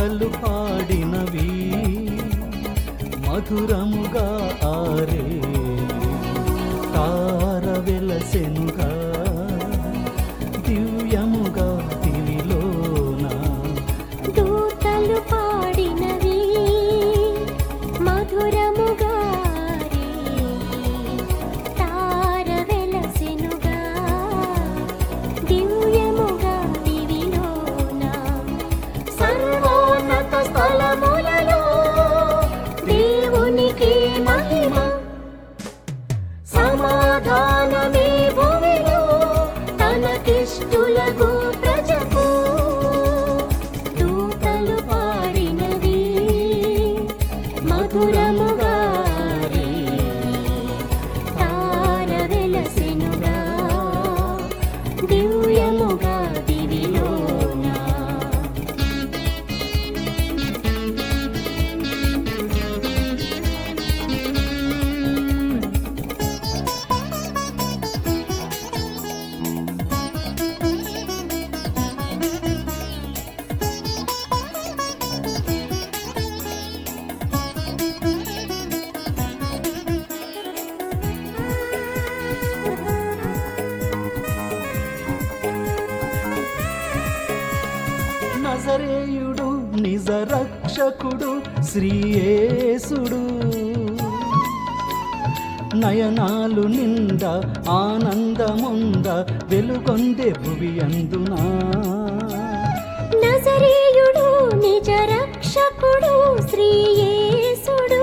దూతలు పాడినవి మధురముగా ఆరే తార వెలసెనుగా దివ్యముగా దివిలోనా దూతలు పాడినవి మధురముగా రే. తార వెలసెనుగా దివ్యముగా దివిలోన సర్వోన్నత స్థలములలో దేవునికి మహిమ సమాధానమే భూమిలో తనకిష్టులకు ప్రజకు దూతలు పాడినవి మధురముగా రే. తార వెలసెనుగా దివ్యముగా దివిలోన నజరేయుడు నిజ రక్షకుడు శ్రీయేసుడు నయనాలు నింద ఆనందముంద వెలుగొందే భువి అందునా నజరేయుడు నిజ రక్షకుడు శ్రీయేసుడు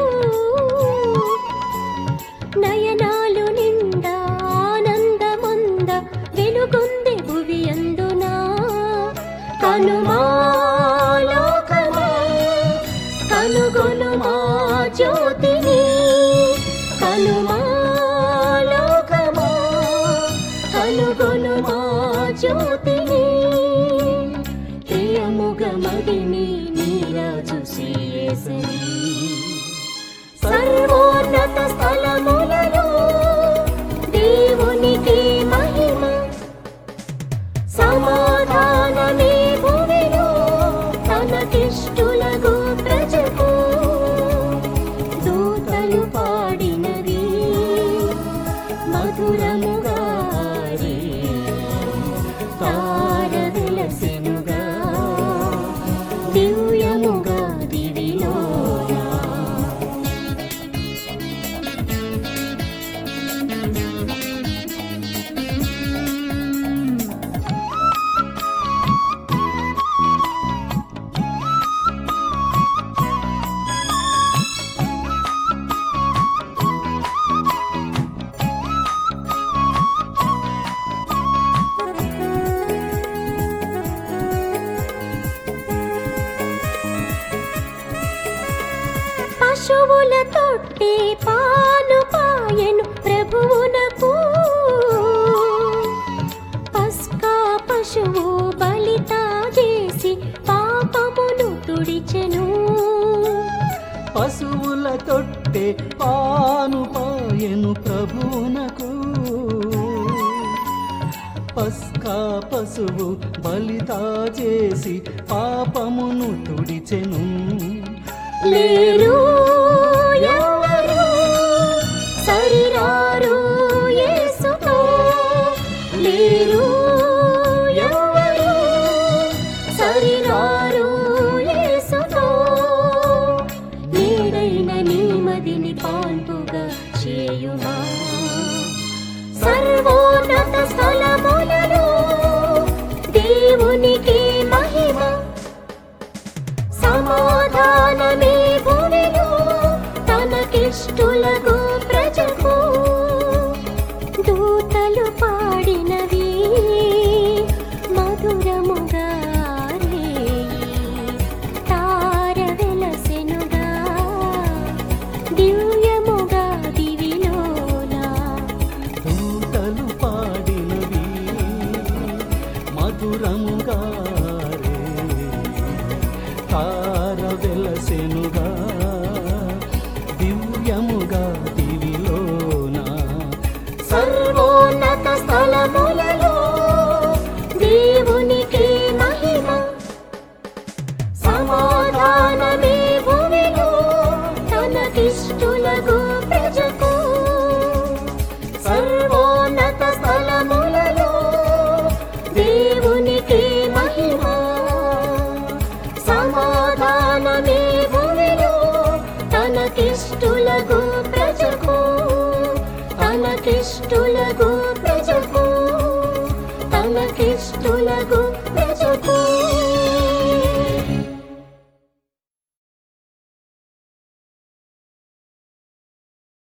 నయనాలు నిండా ఆనందమంద వెలుగొంది భువి అందునా కనుమా లోకమా కనుగొను మా జ్యోతిని కనుమా లోకమా కనుగొను మా జ్యోతిని ప్రియముగ మదిని నీరాజు శ్రీయేసరి సర్వోన్నత స్థలములలో దేవునికి మహిమ సమాధానమే భూమిలో తనకిష్టులకు ప్రజకు దూతలు పాడినవి మధురముగా రే. తార వెలసెనుగా దివ్యముగా దివిలోన పశువుల తొట్టి పాలు పాయను ప్రభువునకు పస్కా పశువు బలితా చేసి పాపమును తుడిచెను పశువుల తొట్టె పాను పాయను ప్రభువునకు పస్కా పశువు బలితా చేసి పాపమును తుడిచెను లేరు ఎవరు సరిరారు యేసుతో లేరు ఎవరు సరిరారు యేసుతో నేడైన నీమదిని పాల్పుగా చేయుమా సర్వోన్నత స్థలములలో దేవునికి మహిమ సమాధానమే భూమిలో తనకిష్టులకు ప్రజకు దూతలు పాడినవి మధురముగా రే. తార వెలసెనుగా దివ్యముగా దివిలోన దూతలు పాడినవి మధురముగా రే. తార వెలసెనుగా దివ్యముగా దివిలోన సర్వోన్నత స్థలములలో దేవునికి మహిమ సమాధాన సర్వోన్నత స్థలములలో దేవునికి మహిమ సమాధానమే భూమిలో తనకిష్టులకు ప్రజకు తనకిష్టులకు ప్రజకు తనకిష్టులకు ప్రజకు